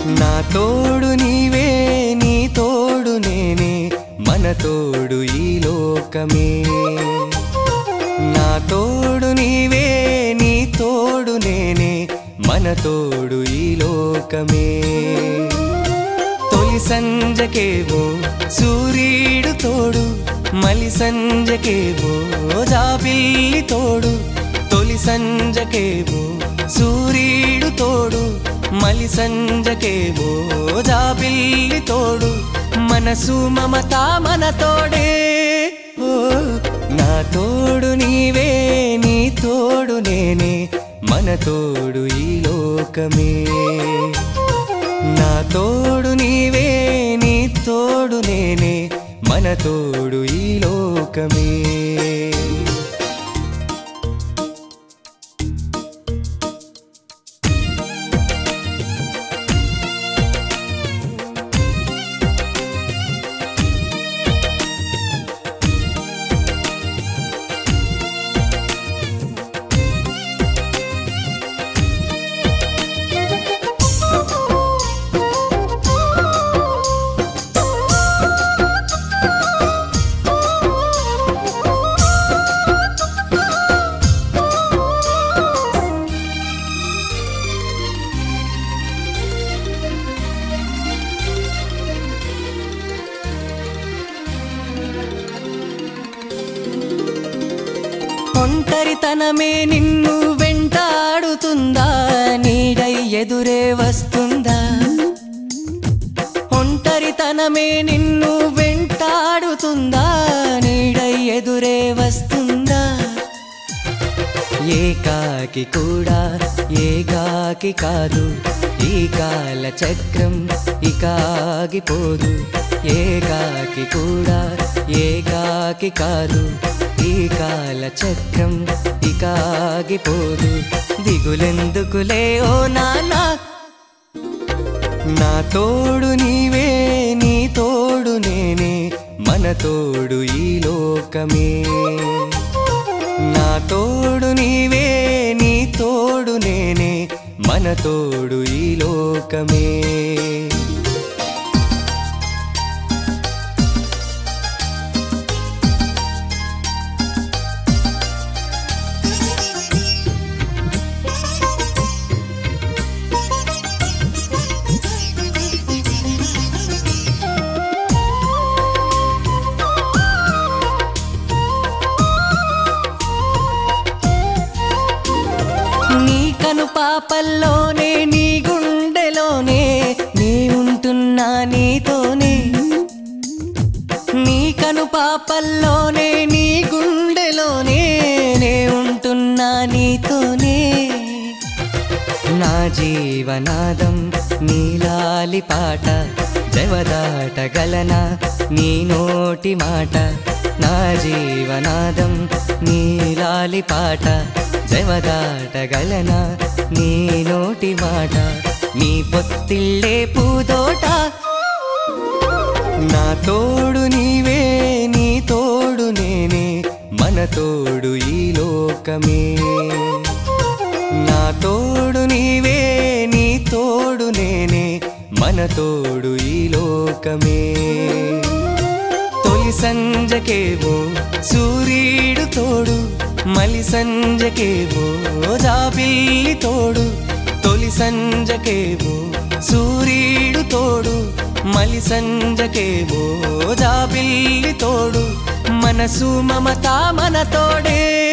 నా తోడు నీవే నీ తోడు నేనే మన తోడు ఈ లోకమే నా తోడు నీవే నీ తోడు నేనే మన తోడు ఈ లోకమే తొలి సంజకేవో సూర్యుడు తోడు మలి సంజకేవో జాబిల్లి తోడు తొలి సంజకేవో సూర్యుడు తోడు మలి సంజకేవో జాబిల్లి తోడు మనసు మమత మన తోడే ఓ నా తోడు నీవే నీ తోడు నేనే మన తోడు ఈ లోకమే నా తోడు నీవే నీ తోడు నేనే మన తోడు ఈ లోకమే ఒంటరితనమే నిన్ను వెంటాడుతుందా నీడై ఎదురే వస్తుందా ఒంటరితనమే నిన్ను వెంటాడుతుందా నీడై ఎదురే వస్తుందా ఏకాకి కూడా ఏకాకి కాదు ఈ కాల చక్రం ఇక ఆగిపోదు ఏకాకి కూడా ఏకాకి కాదు ఈ కాల చక్రం ఇక ఆగిపోదు దిగులెందుకులే ఓ నానా నా తోడు నీవే నీ తోడు నేనే మన తోడు ఈ లోకమే నా తోడు నీవే నీ తోడు నేనే మన తోడు ఈ లోకమే నీ కను పాపల్లోనే నీ గుండెలోనే నీ ఉంటున్నా నీతోనే నీ కను పాపల్లోనే నీ గుండెలోనే నే ఉంటున్నా నీతోనే నా జీవనాదం నీలాలి పాట జవదాటగలనా నీ నోటి మాట నా జీవనాదం నీలాలి పాట జవదాటగలనా నీ నోటి మాట నీ పొత్తిళ్ళే పూదోట నా తోడు నీవే నీ తోడు నేనే మన తోడు ఈ లోకమే నా తోడు నీవే నీ తోడు నేనే మన తోడు ఈ లోకమే తొలి సంజకేవో సూర్యుడు తోడు మలి సంజకేవో జాబిల్లి తోడు తొలి సంజకేవో సూర్యుడు తోడు మలి సంజకేవో జాబిల్లి తోడు మనసు మమత మన తోడే